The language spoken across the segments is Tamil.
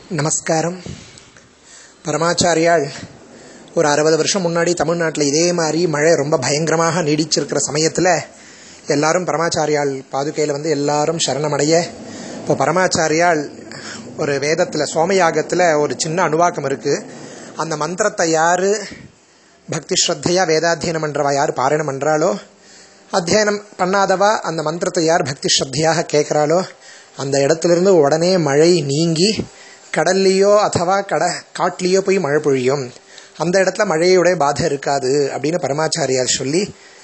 நமஸ்காரம் பரமாச்சாரியால் ஒரு அறுபது வருஷம் முன்னாடி தமிழ்நாட்டில் இதே மாதிரி மழை ரொம்ப பயங்கரமாக நீடிச்சிருக்கிற சமயத்தில் எல்லாரும் பரமாச்சாரியால் பாதுகையில் வந்து எல்லாரும் சரணமடைய இப்போ பரமாச்சாரியால் ஒரு வேதத்தில் சோமயாகத்தில் ஒரு சின்ன அணுவாக்கம் இருக்குது அந்த மந்திரத்தை யார் பக்தி ஸ்ரத்தையாக வேதாத்தியனம் பண்ணுறவா யார் பாராயணம் பண்ணுறாளோ அத்தியனம் பண்ணாதவா அந்த மந்திரத்தை யார் பக்தி ஸ்ரத்தையாக கேட்குறாளோ அந்த இடத்துலேருந்து உடனே மழை நீங்கி கடல்லையோ அथवा கட காட்டிலேயோ போய் மழை பொழியும் அந்த இடத்துல மழையுடைய பாதை இருக்காது அப்படின்னு பரமாச்சாரியார் சொல்லி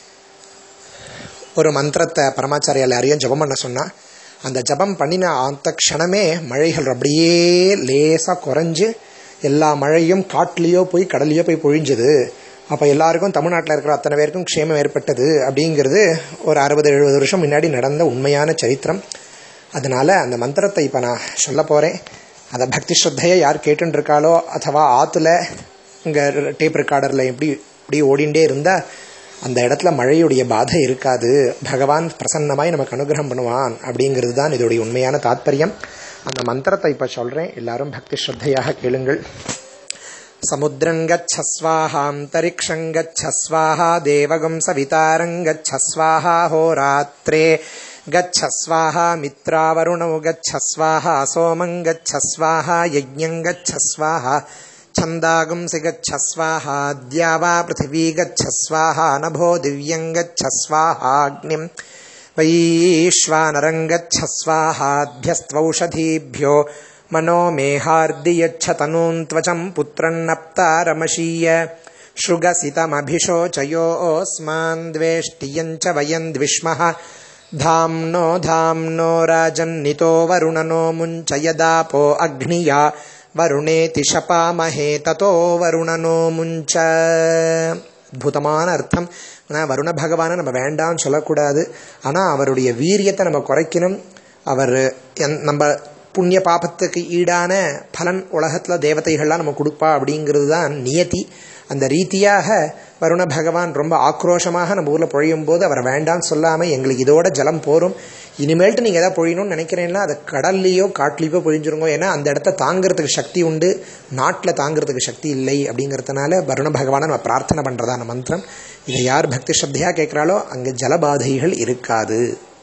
ஒரு மந்திரத்தை பரமாச்சாரியால் யாரையும் ஜபம் பண்ண சொன்னால் அந்த ஜபம் பண்ணின அந்த க்ஷணமே மழைகள் அப்படியே லேசாக குறைஞ்சு எல்லா மழையும் காட்டிலேயோ போய் கடல்லையோ போய் பொழிஞ்சுது அப்போ எல்லாருக்கும் தமிழ்நாட்டில் இருக்கிற அத்தனை பேருக்கும் க்ஷேமம் ஏற்பட்டது அப்படிங்கிறது ஒரு அறுபது எழுபது வருஷம் முன்னாடி நடந்த உண்மையான சரித்திரம் அதனால் அந்த மந்திரத்தை இப்போ நான் சொல்ல போகிறேன் அதை பக்தி ஸ்ரத்தையை யார் கேட்டுருக்காளோ அथवा ஆற்றுல இங்கே டேப் ரெக்கார்டரில் எப்படி இப்படி ஓடிண்டே இருந்தால் அந்த இடத்துல மழையுடைய பாதை இருக்காது பகவான் பிரசன்னமாய் நமக்கு அனுகிரகம் பண்ணுவான் அப்படிங்கிறது தான் இதோடைய உண்மையான தாத்பரியம் அந்த மந்திரத்தை இப்போ சொல்கிறேன் எல்லாரும் பக்தி ஸ்ரத்தையாக கேளுங்கள் समुद्रङ्गच्छस्वाहान्तरिक्षङ्गच्छस्वाहा देवगं सवितारङ्गच्छस्वाहा होरात्रे गच्छ स्वाहा मित्रावरुणौ गच्छ स्वाहा सोमं गच्छ स्वाहा यज्ञं गच्छ स्वाहा छन्दागुंसि गच्छ स्वाहा द्यावा पृथिवी गच्छ स्वाहा नभो दिव्यं गच्छ स्वाहाग्निम् वैश्वानरं गच्छ स्वाहाभ्यस्त्वौषधीभ्यो मनो मेहार्दि यच्छतनून् त्वचं पुत्रन्नप्तारमशीय श्रुगसितमभिशोचयोऽस्मान् द्वेष्टियं च वयं द्विष्मः धाम्नो धाम्नो राजन्नितो वरुणनो मुञ्च यदापो अग्निया வருணேதி ஷபாமஹே ததோ வருணனோ முஞ்ச அற்புதமான அர்த்தம் ஆனால் வருண பகவானை நம்ம வேண்டாம்னு சொல்லக்கூடாது ஆனால் அவருடைய வீரியத்தை நம்ம குறைக்கணும் அவர் நம்ம புண்ணிய பாபத்துக்கு ஈடான பலன் உலகத்தில் தேவதைகள்லாம் நம்ம கொடுப்பா அப்படிங்கிறது தான் நியதி அந்த ரீதியாக வருண பகவான் ரொம்ப ஆக்ரோஷமாக நம்ம ஊரில் பொழியும் போது அவர் வேண்டாம்னு சொல்லாமல் எங்களுக்கு இதோட ஜலம் போரும் இனிமேல்ட்டு நீங்கள் எதாவது பொழியணும்னு நினைக்கிறீங்களா அதை கடல்லையோ காட்டிலையோ பொழிஞ்சிருங்க ஏன்னா அந்த இடத்த தாங்கிறதுக்கு சக்தி உண்டு நாட்டில் தாங்கிறதுக்கு சக்தி இல்லை அப்படிங்கிறதுனால வருண பகவானை நம்ம பிரார்த்தனை பண்ணுறதான மந்திரம் இதை யார் பக்தி ஸ்ரத்தையாக கேட்குறாளோ அங்கே ஜலபாதைகள் இருக்காது